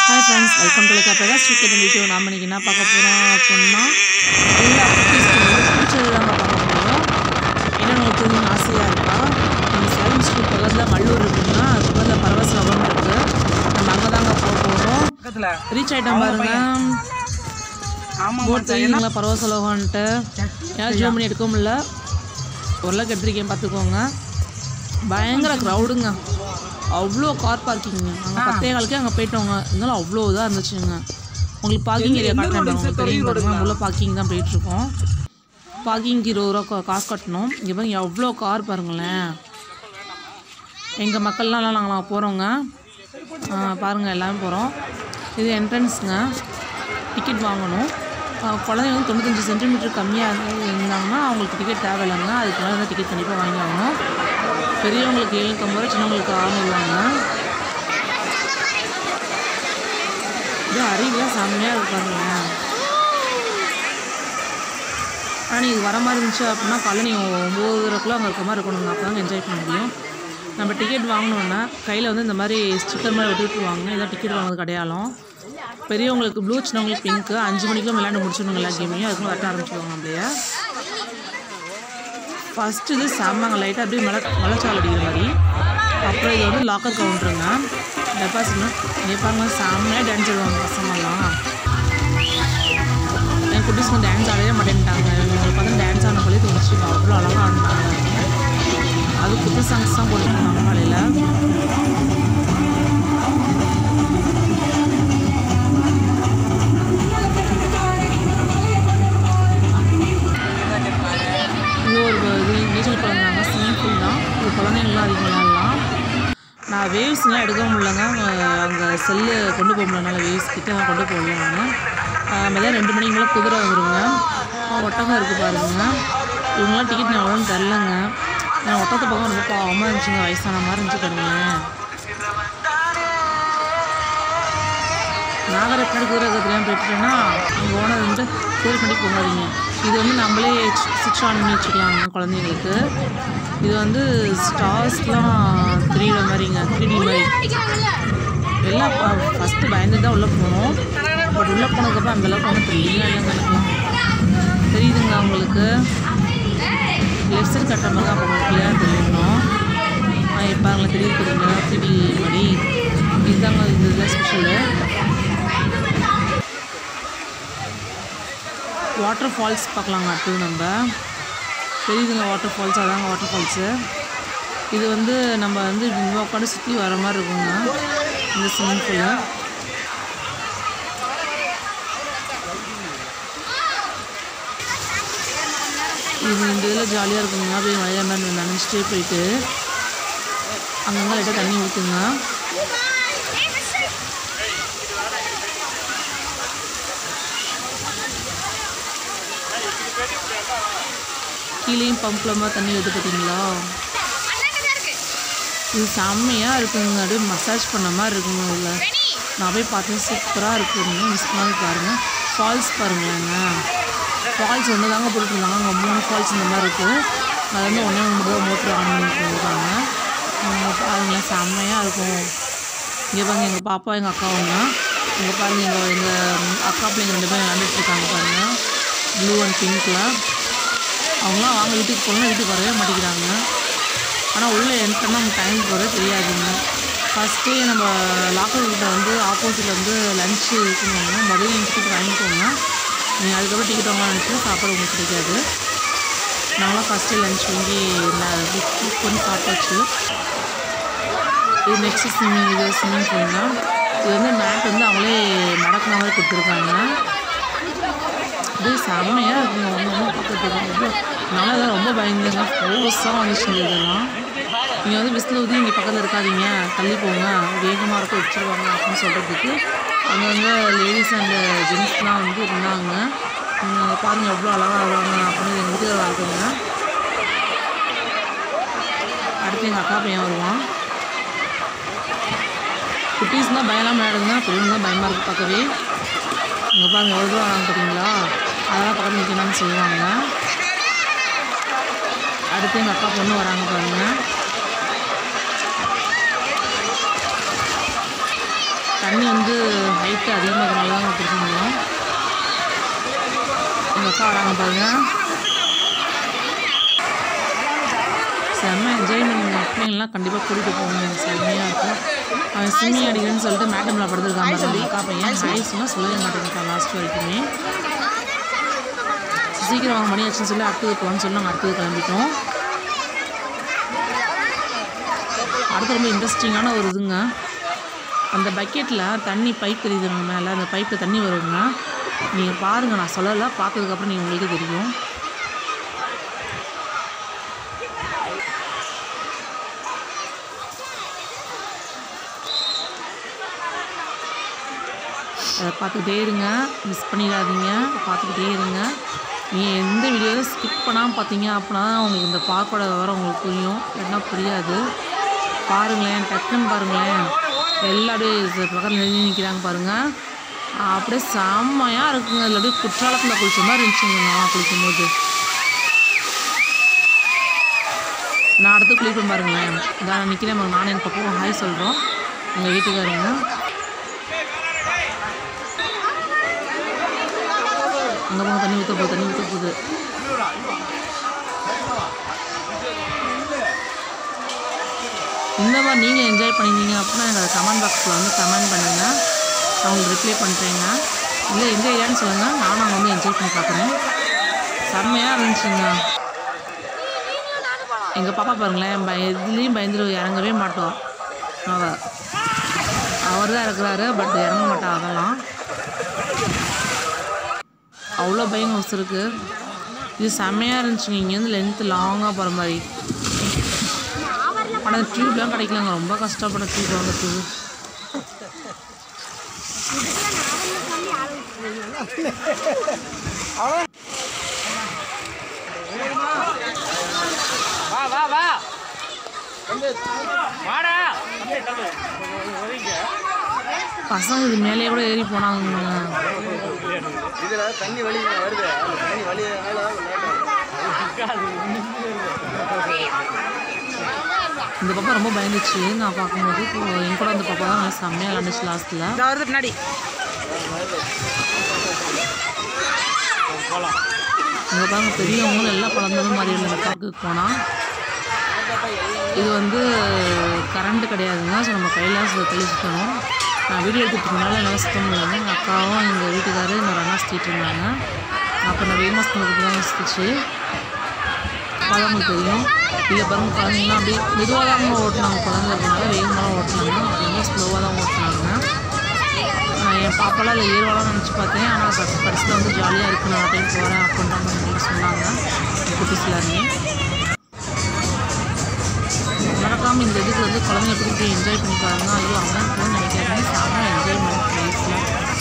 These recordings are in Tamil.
Hi friends welcome to like அப்போ ஸ்வீட் இந்த வீடியோ நாம் இன்னைக்கு என்ன பார்க்க போகிறோம் அப்படின்னா எல்லா குட்டீஸ்க்கு வந்து பிடிச்சது தான் பார்க்க போகிறோம் என்ன உங்களுக்கு தெரியும் ஆசையாக இருக்கா நம்ம சேலம் ஸ்ட்ரீட் பக்கத்தில் மல்லூர் இருக்குன்னா அது பக்கத்தில் பரவசம் இருக்குது நம்ம அங்கே தாங்க போக போகிறோம் பக்கத்துல ரீச் ஆகிட்டோம் பாருங்க ஆமா போட் தெரியுங்களா பரவசலோகன்ட்டு ஏன் ஜூம் பண்ணி எடுக்க முடியல ஓரளவுக்கு எடுத்துருக்கேன் பார்த்துக்கோங்க பயங்கர க்ரௌடுங்க அவ்வளோ கார் பார்க்கிங்க நாங்கள் பத்தே காலுக்கே அங்கே போயிட்டோங்க இருந்தாலும் அவ்வளோ இதாக இருந்துச்சுங்க உங்களுக்கு பார்க்கிங் ஏரியா காட்டுறேன் உங்களுக்கு தெரியும் பாருங்க உள்ள பார்க்கிங் தான் போயிட்டுருக்கோம் பார்க்கிங்க்கு இருபது ரூபா கா- காசு கட்டணும் இங்கே பாருங்க எவ்வளோ கார் பாருங்களேன் எங்கள் மக்கள்லாம் நாங்கள் போகிறோங்க பாருங்கள் எல்லாமே போகிறோம் இது என்ட்ரன்ஸுங்க டிக்கெட் வாங்கணும் ஆ, குழந்தைங்க வந்து தொண்ணூத்தஞ்சு சென்டிமீட்டர் கம்மியாக இருந்தாங்கன்னா அவங்களுக்கு டிக்கெட் தேவையில்லைங்க அதுக்கு மேலே தான் டிக்கெட் கண்டிப்பாக வாங்கி ஆகணும் பெரியவங்களுக்கு ஏழுநூற்றம்பது ரூபா சின்னவங்களுக்கு ஆறுநூறுவாங்க இது அருவிலாம் செம்மையாக இருப்பாருங்களேன் ஆனால் நீங்கள் வர மாதிரி இருந்துச்சு அப்படின்னா காலைல நீங்கள் ஒம்போதரைக்குள்ளே அங்கே இருக்க மாதிரி இருக்கணுங்க அப்போ தான் என்ஜாய் பண்ண முடியும் நம்ம டிக்கெட் வாங்கினோன்னா கையில் வந்து இந்த மாதிரி ஸ்டிக்கர் மாதிரி ஒட்டி விட்டுருவாங்க இதான் டிக்கெட் வாங்குறது அடையாளம் பெரியவங்களுக்கு ப்ளூ சின்னவங்களுக்கு பிங்க்கு அஞ்சு மணிக்கெலாம் விளையாண்டு முடிச்சிடணுங்க எல்லா கேமையும் அதுக்கு வரட்ட ஆரம்பிச்சிடுவாங்க அப்படியே ஃபஸ்ட்டு இது செம்மங்க லைட்டாக அப்படியே மலை மலைச்சால் அடிக்கிற மாதிரி அப்புறம் இது வந்து லாக்கர் கவுண்டருங்க டெபாசிட்னா இங்கே பாருங்க செம்மையாக டான்ஸ் ஆடுவாங்க பசங்கள்லாம் என் குட்டீஸ்க்கு டான்ஸ் ஆடவே மாட்டேன்ட்டாங்க இவங்களை பார்த்து டான்ஸ் ஆன போலே தோணுச்சு அவ்வளோ அழகாக ஆடினாங்க அது குத்து சாங்ஸ் தான் போட்டுருந்தாங்க காலையில் இது ஒரு இது நீச்சல் குழந்தைங்க ஸ்விம்மிங் பூல் தான் இது குழந்தைங்களாம் அதிகம் விளையாடலாம் நான் வேவ்ஸ்லாம் எடுக்க முடியலங்க அங்கே செல்லு கொண்டு போக முடியலனால வேவ்ஸ் கிட்ட நான் கொண்டு போகல நான் மதியம் ரெண்டு மணிக்கு மேலே குதிரை வந்துருங்க ஆ, ஒட்டகம் இருக்குது பாருங்க இவங்களாம் டிக்கெட் நான் எவ்வளோன்னு தெரிலங்க நான் ஒட்டகத்தை பக்கம் ரொம்ப பாவமாக இருந்துச்சுங்க வயசான மாதிரி இருந்துச்சு பாருங்களேன் நாகரத்னா குதிரை தெரியாமல் போயிட்டுட்டேன்னா அங்கே ஓனர் வந்து குதிரை பண்ணி போகாதீங்க இது வந்து நம்மளே சுவிட்ச் ஆன் பண்ணி வச்சுக்கலாங்க குழந்தைங்களுக்கு இது வந்து ஸ்டார்ஸ்லாம் த்ரீட மாதிரிங்க த்ரீ டி மாதிரி எல்லாம் ஃபஸ்ட்டு பயந்து தான் உள்ளே போனோம் பட் உள்ளே போனதுக்கப்புறம் அந்தளவுக்கு ஒன்றும் தெரியல இல்லைங்க எனக்குலாம் தெரியுதுங்களா உங்களுக்கு லெஃப்ட் சைடு கட்டுற மாதிரி தான் உங்களுக்கு கிளியராக தெரியணும் பாருங்களேன் தெரியுது தெரியுங்க த்ரீ டி மாதிரி இதுதாங்க இது இதில் ஸ்பெஷலு வாட்டர் ஃபால்ஸ் பார்க்கலாங்க அடுத்தது நம்ம தெரியுதுங்க வாட்டர் ஃபால்ஸ் அதாங்க வாட்டர் ஃபால்ஸு இது வந்து நம்ம வந்து இங்கே உட்காந்து சுற்றி வர மாதிரி இருக்குங்க இந்த ஸ்விம்மிங் பூலில் இது இந்த இதில் ஜாலியாக இருக்குங்க அப்படியே மழையா மாதிரி நினச்சிட்டே போயிட்டு அங்கங்கே லைட்டாக தண்ணி ஊற்றுங்க கீழேயும் பம்பில் மாதிரி தண்ணி வருது பார்த்தீங்களா இது செம்மையாக இருக்குங்க அப்படியே மசாஜ் பண்ண மாதிரி இருக்குங்க உள்ள நான் போய் பார்த்தேன் சூப்பராக இருக்குங்க மிஸ் பண்ணாது பாருங்கள் ஃபால்ஸ் பாருங்களேங்க ஃபால்ஸ் ஒன்று தாங்க போட்டுருந்தாங்க அங்கே மூணு ஃபால்ஸ் இந்த மாதிரி இருக்குது அது வந்து ஒன்றே ஒன்று தான் மோட்ரு ஆன் பண்ணி போட்டுருக்காங்க பாருங்களேன் செம்மையாக இருக்கும் இங்கே பாருங்க எங்கள் பாப்பா எங்கள் அக்கா ஒன்றா இங்கே பாருங்க எங்கள் எங்கள் அக்கா பிள்ளைங்க ரெண்டு பேரும் விளாண்டுட்டு இருக்காங்க பாருங்கள் ப்ளூ அண்ட் பிங்க்கில் அவங்களாம் வாங்க வீட்டுக்கு போகணும் வீட்டுக்கு வரவே மாட்டேங்கிறாங்க ஆனால் உள்ளே என்ட்ரனா நம்ம டைம் போகிறது தெரியாதுங்க ஃபஸ்ட்டே நம்ம லாக்கர் கிட்ட வந்து ஆப்போசிட்டில் வந்து லஞ்சு இருக்குங்க முதல்ல நீங்கள் டிக்கெட் வாங்கிக்கோங்க நீங்கள் அதுக்கப்புறம் டிக்கெட் வாங்கலாம் நினச்சினா சாப்பாடு உங்களுக்கு கிடைக்காது நாங்களாம் ஃபஸ்ட்டே லஞ்ச் வாங்கி புக் பண்ணி சாப்பிட்டாச்சு இது நெக்ஸ்ட் ஸ்விம்மிங் இது ஸ்விம்மிங் பூல் தான் இது வந்து மேட் வந்து அவங்களே நடக்கிற மாதிரி கொடுத்துருக்காங்க இது செம்மையாக இருக்குங்க ஒன்று ஒன்று பார்க்கறதுக்கு ரொம்ப நல்லா தான் ரொம்ப பயந்துங்க ஃபோர்ஸாக வந்துச்சு இதெல்லாம் நீங்கள் வந்து விசில் ஊற்றி இங்கே பக்கத்தில் இருக்காதீங்க தள்ளி போங்க வேகமாக இருக்க வச்சுருவாங்க அப்படின்னு சொல்கிறதுக்கு அங்கங்கே லேடிஸ் அண்ட் ஜென்ஸ்லாம் வந்து இருந்தாங்க நீங்கள் பாருங்கள் எவ்வளோ அழகாக ஆடுவாங்க அப்படின்னு எங்கள் வீட்டுக்காரர் இருக்குங்க அடுத்து எங்கள் அக்கா பையன் வருவான் குட்டீஸ்னால் பயம்லாம் விளையாடுங்க பெரியவங்க தான் பயமாக இருக்குது பார்க்கவே இங்கே பாருங்க எவ்வளோ தூரம் வராங்க பார்த்தீங்களா அதெல்லாம் பக்கத்தில் நிற்கணும்னு சொல்லுவாங்க அடுத்து எங்கள் அக்கா பொண்ணு வராங்க பாருங்க தண்ணி வந்து ஹைட்டு அதிகமாக இருக்கிறனால தான் பிடிக்க முடியும் எங்கள் அக்கா வராங்க பாருங்க செம்ம என்ஜாய்மெண்ட் பிள்ளைங்கள்லாம் கண்டிப்பாக கூட்டிகிட்டு போகணும் செம்மையாக இருக்கும் அவன் சிம்மி அடிக்கிறேன்னு சொல்லிட்டு மேட்டமில் படுத்துருக்கான் பாருங்க அக்கா பையன் ஹாய் சொன்னால் சொல்லவே மாட்டேங்கிறான் லாஸ்ட் வரைக்குமே சீக்கிரம் வாங்க மணி ஆச்சுன்னு சொல்லி அடுத்தது போகலான்னு சொல்லி நாங்கள் அடுத்தது கிளம்பிட்டோம் அடுத்து ரொம்ப இன்ட்ரெஸ்டிங்கான ஒரு இதுங்க அந்த பக்கெட்டில் தண்ணி பைப் தெரியுதுங்க மேலே அந்த பைப்பில் தண்ணி வருங்க நீங்கள் பாருங்கள் நான் சொல்லலை பார்த்ததுக்கப்புறம் நீங்கள் உங்களுக்கு தெரியும் அதை பார்த்துக்கிட்டே இருங்க மிஸ் பண்ணிடாதீங்க பார்த்துக்கிட்டே இருங்க நீங்கள் எந்த வீடியோவும் ஸ்கிப் பண்ணாமல் பார்த்தீங்க அப்படின்னா தான் உங்களுக்கு இந்த பார்க்கோட விவரம் உங்களுக்கு புரியும் இல்லைன்னா புரியாது பாருங்களேன் டக்குன்னு பாருங்களேன் எல்லாரும் பக்கத்தில் நெருங்கி நிற்கிறாங்க பாருங்கள் அப்படியே செம்மையாக இருக்குங்க அதில் அப்படியே குற்றாலத்தில் குளிச்ச மாதிரி இருந்துச்சுங்க நான் குளிக்கும்போது நான் அடுத்து குளிப்பேன் பாருங்களேன் இதான் நிற்கிறேன் பாருங்க நானும் என் பக்கம் ஹாய் சொல்கிறோம் எங்கள் வீட்டுக்காரங்க அங்கே போங்க தண்ணி ஊற்ற போகுது தண்ணி ஊற்ற போகுது இந்த மாதிரி நீங்கள் என்ஜாய் பண்ணியிருந்தீங்க அப்படின்னா எனக்கு கமெண்ட் பாக்ஸில் வந்து கமெண்ட் பண்ணுங்க நான் உங்களுக்கு ரிப்ளை பண்ணுறேங்க இல்லை எந்த ஏரியான்னு சொல்லுங்கள் நானும் அங்கே வந்து என்ஜாய் பண்ணி பார்க்குறேன் செம்மையாக இருந்துச்சுங்க எங்கள் பாப்பா பாருங்களேன் பய இதுலேயும் பயந்துட்டு இறங்கவே மாட்டோம் அவள் அவர் தான் இருக்கிறாரு பட் இறங்க மாட்டா அதெல்லாம் அவ்வளோ பயம் வச்சுருக்கு இது செம்மையாக இருந்துச்சுங்க இங்கேருந்து லென்த்து லாங்காக போகிற மாதிரி ஆனால் டியூப்லாம் கிடைக்கலங்க ரொம்ப கஷ்டப்பட டியூப் வாங்க டியூப் வா வா வா வாடா பசங்க இது மேலேயே கூட ஏறி போனாங்க இதுல தண்ணி வலி வருது அந்த தண்ணி வலி இந்த பாப்பா ரொம்ப பயந்துச்சு நான் பார்க்கும்போது இப்போ என் கூட அந்த பாப்பா தான் நல்லா செம்மையாக விளாண்டுச்சு லாஸ்ட்டில் வருது பின்னாடி போகலாம் இங்கே பாருங்க பெரியவங்களும் எல்லாம் குழந்தைகளும் மாதிரி உள்ள இந்த பார்க்குக்கு போனால் இது வந்து கரண்ட்டு கிடையாதுங்க ஸோ நம்ம கையில் தள்ளி சுற்றணும் நான் வீடியோ எடுத்துட்டுனால என்னால் சுத்த முடியல எங்கள் அக்காவும் எங்கள் வீட்டுக்காரர் இன்னொரு அண்ணா சுற்றிட்டு இருந்தாங்க அப்போ நான் வேகமாக சுற்றினதுக்கு தான் சுற்றுச்சு அதான் உங்களுக்கு தெரியும் இதில் பாருங்க குழந்தைங்களாம் அப்படியே மெதுவாக தான் ஓட்டினாங்க குழந்தை இருக்கனால வேகமாக ஓட்டினாங்க ரொம்ப ஸ்லோவாக தான் ஓட்டினாங்க நான் என் பாப்பாலாம் அதில் ஏறுவாலாம் நினச்சி பார்த்தேன் ஆனால் கடைசியில் வந்து ஜாலியாக இருக்கு நான் டைம் போகிறேன் அப்படின்ற மாதிரி சொன்னாங்க என் குட்டிஸ் எல்லாருமே மறக்காமல் இந்த இதுக்கு வந்து குழந்தைங்க எப்படி போய் என்ஜாய் பண்ணி பாருங்க ஐயோ அமௌண்ட் போகணும்னு நினைக்காதீங்க செம்ம என்ஜாய்மெண்ட் ப்ளேஸில்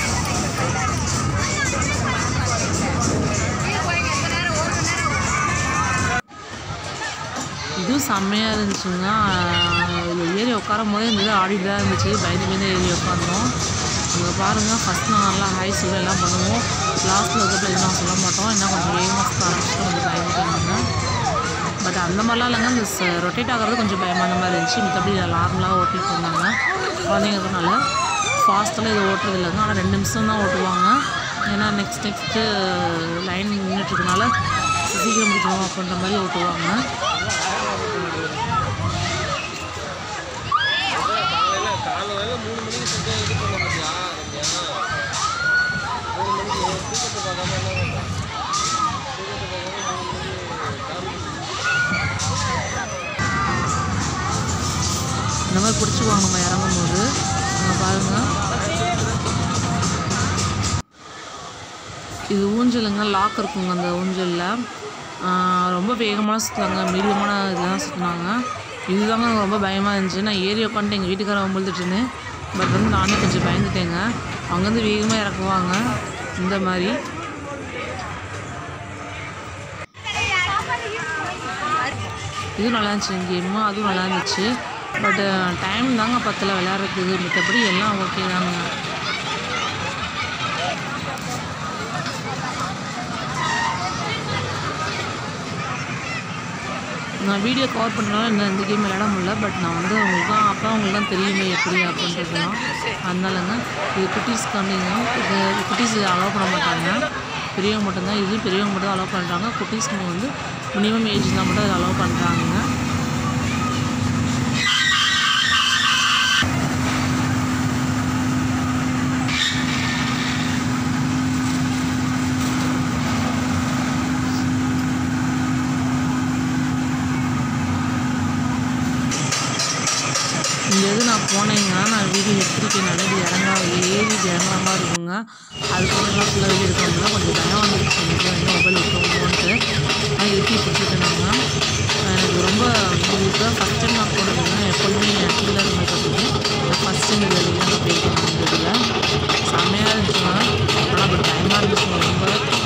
இதுவும் செம்மையாக இருந்துச்சுங்க இதில் ஏறி உட்காரும் போதே இந்த இது ஆடிட்டு தான் இருந்துச்சு பயந்து பயந்து ஏறி உட்காந்தோம் அங்கே பாருங்கள் ஃபஸ்ட் நான் நல்லா ஹை சொல்லி எல்லாம் பண்ணுவோம் லாஸ்ட்டில் இருக்கிற எதுவும் சொல்ல மாட்டோம் என்ன கொஞ்சம் வேகமாக சுற்ற ஆரம்பிச்சுட்டு கொஞ்சம் பயந்துட்டாங்க பட் அந்த மாதிரிலாம் இல்லைங்க இந்த ரொட்டேட் ஆகிறது கொஞ்சம் பயமாக அந்த மாதிரி இருந்துச்சு மற்றபடி நார்மலாக ஓட்டிகிட்டு இருந்தாங்க குழந்தைங்க இருக்கனால ஃபாஸ்ட்டெல்லாம் இதை ஓட்டுறது இல்லைங்க ஆனால் ரெண்டு நிமிஷம் தான் ஓட்டுவாங்க ஏன்னா நெக்ஸ்ட் நெக்ஸ்ட்டு லைன் நின்றுட்டுருக்கனால சீக்கிரம் முடிக்கணும் அப்படின்ற மாதிரி ஓட்டுவாங்க காலையில மூணு மணிக்கு சுத்தம் இது பண்ண மாட்டியா ரம்யா மூணு மணிக்கு தூக்கத்தை பார்க்காம என்ன பண்ற? தூக்கத்தை பார்க்காம மூணு மணிக்கு இந்த மாதிரி பிடிச்சிக்குவாங்க நம்ம இறங்கும்போது அங்கே பாருங்கள் இது ஊஞ்சலுங்க லாக் இருக்குங்க அந்த ஊஞ்சலில் ரொம்ப வேகமாக சுற்றுவாங்க மீடியமான இதெல்லாம் சுற்றினாங்க இதுதாங்க எனக்கு ரொம்ப பயமாக இருந்துச்சு நான் ஏறி உட்காந்துட்டு எங்கள் வீட்டுக்காரன் வந்துட்டு இருந்தேன் பட் வந்து நானே கொஞ்சம் பயந்துட்டேங்க அங்கேருந்து வேகமாக இறக்குவாங்க இந்த மாதிரி இதுவும் நல்லா இருந்துச்சு கேமு அதுவும் நல்லா இருந்துச்சு பட் டைம் தாங்க பத்தில் விளையாடுறதுக்கு மற்றபடி எல்லாம் ஓகே தாங்க நான் வீடியோ கவர் பண்ணுறதுனால இந்த இந்த கேம் விளையாட முடியல பட் நான் வந்து உங்களுக்கு தான் அப்போ உங்களுக்கு தான் தெரியுமே எப்படி அப்படின்றதுலாம் அதனாலங்க இது குட்டீஸ்க்காண்டிங்க இது குட்டீஸ் அலோவ் பண்ண மாட்டாங்க பெரியவங்க மட்டும்தான் இது பெரியவங்க மட்டும் தான் அலோவ் பண்ணுறாங்க குட்டீஸ்க்கு வந்து மினிமம் ஏஜ்லாம் மட்டும் அதை அலோவ் பண்ணுறாங்க இந்த இது நான் போனேங்கன்னா நான் வீடியோ எடுத்துருக்கேன் நான் இது இறங்கா ஏறி இது இறங்குற மாதிரி இருக்குங்க அதுக்கப்புறம் ஃபுல்லாக வீடியோ எடுக்க முடியல கொஞ்சம் பயம் வந்துருச்சு எனக்கு வந்து மொபைல் எடுக்கணுமோன்ட்டு ஆனால் இறுக்கி பிடிச்சிட்டேன் நாங்கள் எனக்கு ரொம்ப இப்போ ஃபஸ்ட் டைம் நான் போனதுங்க எப்போதுமே என் டூலர் இந்த மாதிரி கற்றுக்கேன் ஃபஸ்ட் டைம் இது வரைக்கும் நான் போயிருக்கேன் இந்த இதில் செம்மையாக இருந்துச்சுங்க ஆனால் பட் பயமாக இருந்துச்சுங்க ரொம்ப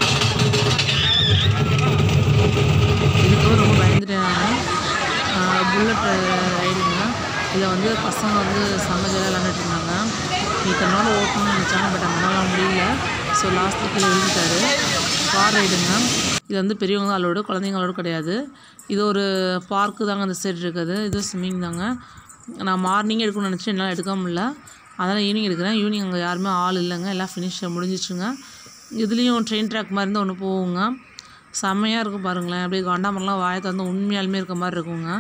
இதுக்கு ரொம்ப பயந்துட்டேன் நான் புல்லட் ரைடுங்க இதில் வந்து பசங்க வந்து செம்ம ஜாலியாக விளாண்டுட்டு இருந்தாங்க இத்தனோட ஓட்டணும்னு நினச்சாங்க பட் அவங்களால முடியல ஸோ லாஸ்ட்டு கீழே விழுந்துட்டாரு கார் ரைடுங்க இது வந்து பெரியவங்க தான் அலோடு குழந்தைங்க அலோடு கிடையாது இது ஒரு பார்க்கு தாங்க அந்த சைடு இருக்குது இது ஸ்விம்மிங் தாங்க நான் மார்னிங்கே எடுக்கணும்னு நினச்சேன் என்னால் எடுக்க முடியல அதனால் ஈவினிங் எடுக்கிறேன் ஈவினிங் அங்கே யாருமே ஆள் இல்லைங்க எல்லாம் ஃபினிஷ் முடிஞ்சிச்சுங்க இதுலேயும் ட்ரெயின் ட்ராக் மாதிரி தான் ஒன்று போகுங்க செம்மையாக இருக்கும் பாருங்களேன் அப்படியே காண்டாமரம்லாம் வாயை திறந்து உண்மையாலுமே இருக்க மாதிரி இருக்குங்க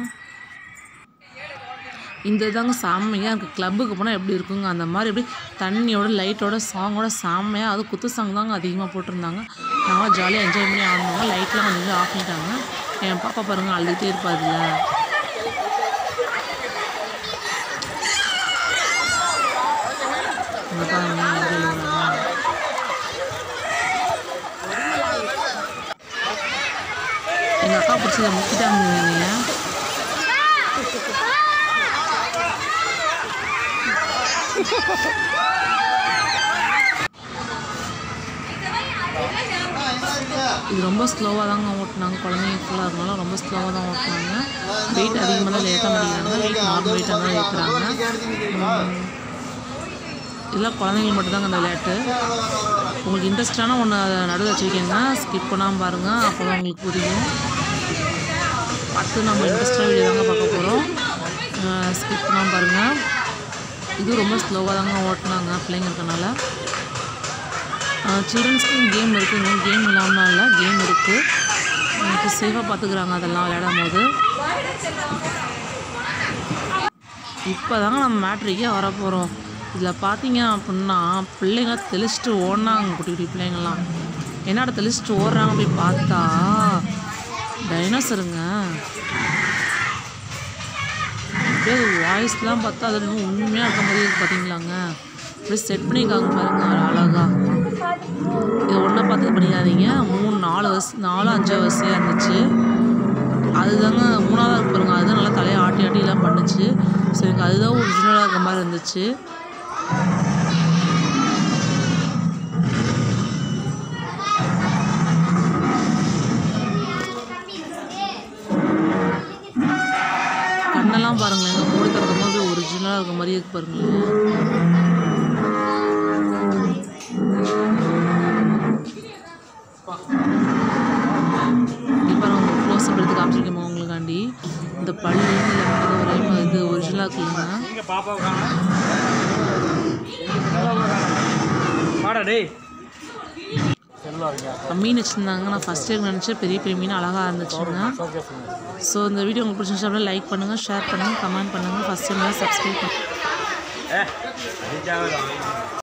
இந்த இதாங்க செம்மையாக இருக்குது கிளப்புக்கு போனால் எப்படி இருக்குங்க அந்த மாதிரி எப்படி தண்ணியோட லைட்டோட சாங்கோட செம்மையாக அது குத்து சாங் தாங்க அதிகமாக போட்டிருந்தாங்க நாங்கள் ஜாலியாக என்ஜாய் பண்ணி ஆடினாங்க லைட்லாம் கொஞ்சம் ஆஃப் பண்ணிட்டாங்க என் பாப்பா பாருங்கள் அழுதுகிட்டே இருப்பாதுல இங்க பாருங்க எப்படி அழுகுறாங்க. எங்கள் அக்கா பிடிச்சதை முக்கிட்டாங்க நீங்கள் இது ரொம்ப ஸ்லோவாக தாங்க ஓட்டினாங்க குழந்தைங்க ஃபுல்லாக இருக்கனால ரொம்ப ஸ்லோவாக தான் ஓட்டினாங்க வெயிட் அதிகமாக தான் ஏற்ற மாட்டேங்கிறாங்க வெயிட் நார்மல் வெயிட்டாக தான் ஏற்றுறாங்க இதெல்லாம் குழந்தைங்களுக்கு மட்டும்தாங்க அந்த விளையாட்டு உங்களுக்கு இன்ட்ரெஸ்டான ஒன்று நடுவில் வச்சுருக்கீங்க ஸ்கிப் பண்ணாமல் பாருங்கள் அப்போ தான் உங்களுக்கு புரியும் அடுத்து நம்ம இன்ட்ரெஸ்டாக வீடியோ தாங்க பார்க்க போகிறோம் ஸ்கிப் பண்ணாமல் பாருங்கள் இது ரொம்ப ஸ்லோவாக தாங்க ஓட்டினாங்க பிள்ளைங்க இருக்கனால சில்ட்ரன்ஸ்க்கு கேம் இருக்குங்க கேம் இல்லாமல் இல்லை கேம் இருக்குது எனக்கு சேஃபாக பார்த்துக்குறாங்க அதெல்லாம் விளையாடும் போது இப்போ தாங்க நம்ம மேட்ரிக்கே வர போகிறோம் இதில் பார்த்தீங்க அப்படின்னா பிள்ளைங்க தெளிச்சிட்டு ஓடினாங்க குட்டி குட்டி பிள்ளைங்கள்லாம் என்னடா தெளிச்சிட்டு ஓடுறாங்க போய் பார்த்தா டைனோசருங்க அப்படியே வாய்ஸ்லாம் பார்த்தா அது இன்னும் உண்மையாக இருக்க மாதிரி இருக்கு பார்த்தீங்களாங்க அப்படியே செட் பண்ணியிருக்காங்க பாருங்க அழகா இது ஒன்றை பார்த்து பண்ணிடாதீங்க மூணு நாலு வருஷம் நாலு அஞ்சு வரிசையாக இருந்துச்சு அதுதாங்க மூணாவதாக இருக்கு பாருங்க அதுதான் நல்லா தலையை ஆட்டி ஆட்டி எல்லாம் பண்ணுச்சு ஸோ எனக்கு அதுதான் ஒரிஜினலாக இருக்க மாதிரி இருந்துச்சு கண்ணெல்லாம் பாருங்களேன் மூடி திறக்கும் போது ஒரிஜினலாக இருக்க மாதிரி இருக்கு பாருங்களேன் இப்போ நான் உங்களுக்கு க்ளோஸ் அப் எடுத்து காமிச்சிருக்கேன் உங்களுக்காண்டி இந்த பல்லு இல்லை வரையும் இது ஒரிஜினலாக இருக்குங்க இங்க பாப்பாவை காணோம் வாடா டேய் மீன் வச்சுருந்தாங்க நான் ஃபஸ்ட் டைம் நினச்சேன் பெரிய பெரிய மீன் அழகாக இருந்துச்சுங்க ஸோ இந்த வீடியோ உங்களுக்கு பிடிச்சிருந்துச்சு அப்படியே லைக் பண்ணுங்கள் ஷேர் பண்ணுங்கள் கமெண்ட் பண்ணுங்கள் ஃபஸ்ட் டைம் சப்ஸ்கிரைப் பண்ணுங்கள் ஏ அடிச்சாவே